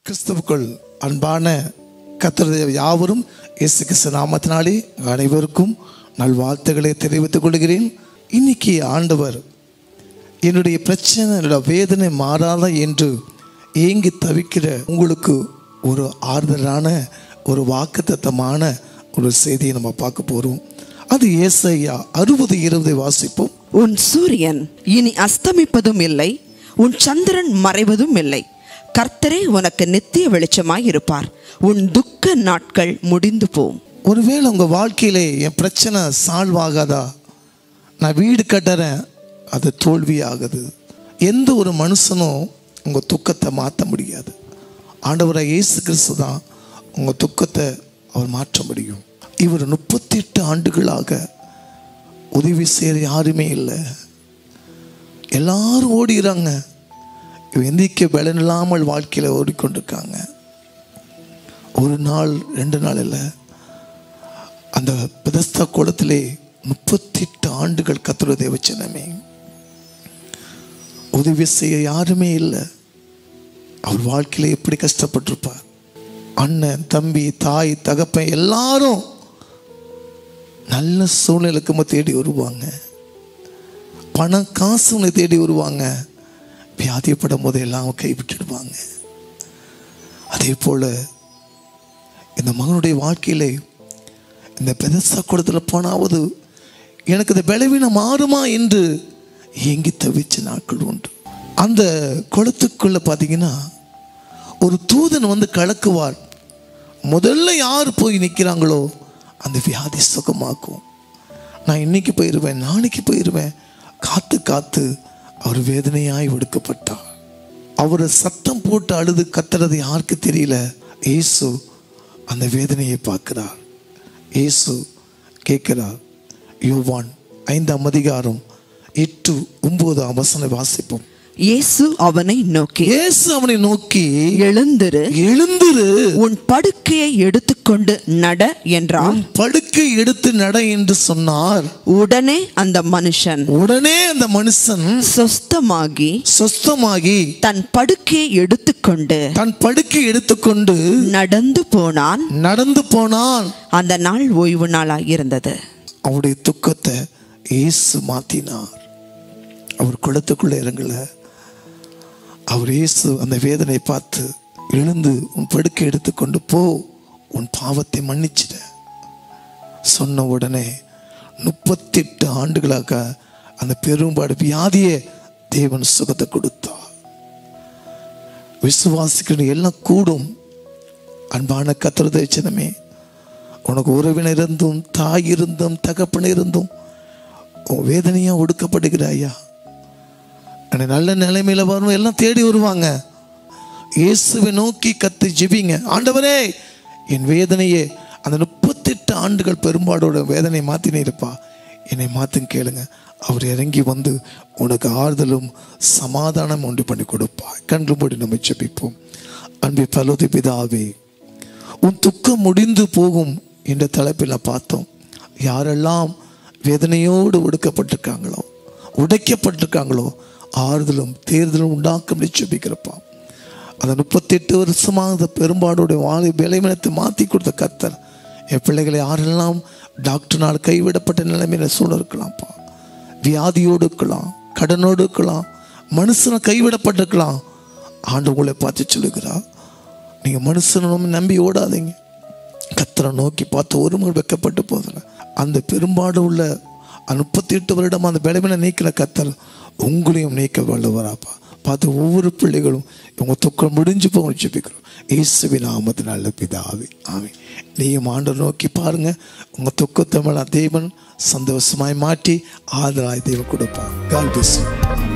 கிறிஸ்துவுக்குள் அன்பான கத்திர யாவரும் இயேசு கிறிஸ்து நாமத்தினாலே அனைவருக்கும் நல்வாழ்த்துக்களை தெரிவித்துக் கொள்கிறேன் இன்னைக்கு ஆண்டவர் என்னுடைய பிரச்சனை என்னோட வேதனை மாறாத என்று ஏங்கி தவிக்கிற உங்களுக்கு ஒரு ஆறுதலான ஒரு வாக்குத்தத்தமான ஒரு செய்தியை நம்ம பார்க்க போகிறோம் அது ஏசையா அறுபது இருபதை வாசிப்போம் உன் சூரியன் இனி அஸ்தமிப்பதும் இல்லை உன் சந்திரன் மறைவதும் இல்லை கர்த்தரே உனக்கு நித்திய வெளிச்சமாய் இருப்பார் உன் துக்க நாட்கள் முடிந்து போம் ஒருவேளை உங்கள் வாழ்க்கையிலே என் பிரச்சனை சால்வ் ஆகாதா நான் வீடு கட்டுறேன் அது தோல்வி ஆகுது எந்த ஒரு மனுஷனும் உங்கள் துக்கத்தை மாற்ற முடியாது ஆண்டவராக இயேசு கிறிஸ்து தான் உங்கள் துக்கத்தை அவர் மாற்ற முடியும் இவர் முப்பத்தி எட்டு ஆண்டுகளாக உதவி செய்கிற யாருமே இல்லை எல்லாரும் ஓடிறாங்க இவன் எந்திக்க பலன் இல்லாமல் வாழ்க்கையில் ஓடிக்கொண்டிருக்காங்க ஒரு நாள் ரெண்டு நாள் இல்லை அந்த பெதஸ்தா குளத்திலே முப்பத்தி எட்டு ஆண்டுகள் கத்துற தேவச்சனமே உதவி செய்ய யாருமே இல்லை அவர் வாழ்க்கையில எப்படி கஷ்டப்பட்டிருப்பார் அண்ணன் தம்பி தாய் தகப்பன் எல்லாரும் நல்ல சூழ்நிலைக்கு நம்ம தேடி வருவாங்க பணம் காசு உன்னை தேடி வருவாங்க வியாதிப்படும் போது எல்லாம் கைவிட்டுடுவாங்க அதே போல இந்த மகனுடைய வாழ்க்கையிலே இந்த பெதசா குளத்தில் போனாவது எனக்கு இந்த பலவீனம் மாறுமா என்று ஏங்கி தவிச்ச நாட்கள் உண்டு அந்த குளத்துக்குள்ள பார்த்தீங்கன்னா ஒரு தூதன் வந்து கலக்குவார் முதல்ல யார் போய் நிற்கிறாங்களோ அந்த வியாதி சுகமாக்கும் நான் இன்னைக்கு போயிடுவேன் நாளைக்கு போயிடுவேன் காத்து காத்து அவர் வேதனையாய் ஒடுக்கப்பட்டார் அவரை சத்தம் போட்டு அழுது கத்துறது யாருக்கு தெரியல இயேசு அந்த வேதனையை பார்க்கிறார் இயேசு கேட்கிறார் யோவான் ஐந்தாம் அதிகாரம் எட்டு ஒன்பது அவசனை வாசிப்போம் இயேசு அவனை நோக்கி இயேசு அவனை நோக்கி எழுந்திரு எழுந்திரு உன் படுக்கையை எடுத்துக்கொண்டு நட என்றார் உன் படுக்கை எடுத்து நட என்று சொன்னார் உடனே அந்த மனுஷன் உடனே அந்த மனுஷன் சொஸ்தமாகி சொஸ்தமாகி தன் படுக்கையை எடுத்துக்கொண்டு தன் படுக்கை எடுத்துக்கொண்டு நடந்து போனான் நடந்து போனான் அந்த நாள் ஓய்வு நாளாய் இருந்தது அவருடைய துக்கத்தை இயேசு மாத்தினார் அவர் குளத்துக்குள்ள இறங்கல அவர் இயேசு அந்த வேதனை பார்த்து எழுந்து உன் படுக்கை எடுத்துக்கொண்டு போ உன் பாவத்தை மன்னிச்சிட சொன்ன உடனே முப்பத்தெட்டு ஆண்டுகளாக அந்த பெரும்பாடு வியாதியே தேவன் சுகத்தை கொடுத்தார் விசுவாசிக்கிற எல்லாம் கூடும் அன்பான கத்திரதேச்சனமே உனக்கு உறவினர் இருந்தும் தாய் இருந்தும் தகப்பன் இருந்தும் உன் வேதனையா ஒடுக்கப்படுகிறாயா எனக்கு நல்ல நிலைமையில வரும் எல்லாம் தேடி வருவாங்க இயேசுவை நோக்கி கத்து ஜெபிங்க ஆண்டவரே என் வேதனையே அந்த முப்பத்தெட்டு ஆண்டுகள் பெரும்பாடோட வேதனை மாத்தினேருப்பா என்னை மாத்துன்னு கேளுங்க அவர் இறங்கி வந்து உனக்கு ஆறுதலும் சமாதானம் உண்டு பண்ணி கொடுப்பா கண்கள் மூடி நம்ம ஜெபிப்போம் அன்பி பலோதி பிதாவே உன் துக்கம் முடிந்து போகும் என்ற தலைப்பில் நான் பார்த்தோம் யாரெல்லாம் வேதனையோடு ஒடுக்கப்பட்டிருக்காங்களோ உடைக்கப்பட்டிருக்காங்களோ ஆறுதலும் தேர்தலும் உண்டாக்கும் நிச்சயிக்கிறப்பா அந்த முப்பத்தெட்டு வருஷமாக அந்த பெரும்பாடுடைய வாழை விளைவினத்தை மாற்றி கொடுத்த கர்த்தர் என் பிள்ளைகளை யாரெல்லாம் டாக்டர்னால் கைவிடப்பட்ட நிலைமையில சூழல் இருக்கலாம்ப்பா வியாதியோடு இருக்கலாம் கடனோடு இருக்கலாம் மனுஷனை கைவிடப்பட்டிருக்கலாம் ஆண்டு உங்களை பார்த்து சொல்லுகிறார் நீங்கள் மனுஷனும் நம்பி ஓடாதீங்க கத்தரை நோக்கி பார்த்து ஒரு முறை வெக்கப்பட்டு போதில்ல அந்த பெரும்பாடு உள்ள முப்பத்தி எட்டு வருடம் அந்த பலவீனம் நீக்கின கத்தர் உங்களையும் நீக்க வல்லவராப்பா பார்த்து ஒவ்வொரு பிள்ளைகளும் இவங்க துக்கம் முடிஞ்சு போக ஜெபிக்கிறோம் இயேசுவின் நாமத்து நல்ல பிதாவே ஆமே நீயும் ஆண்டவர் நோக்கி பாருங்க உங்க துக்கத்தமிழ் தேவன் சந்தோஷமாய் மாற்றி ஆதரவாய் தேவன் கொடுப்பார் கால் பிஸ்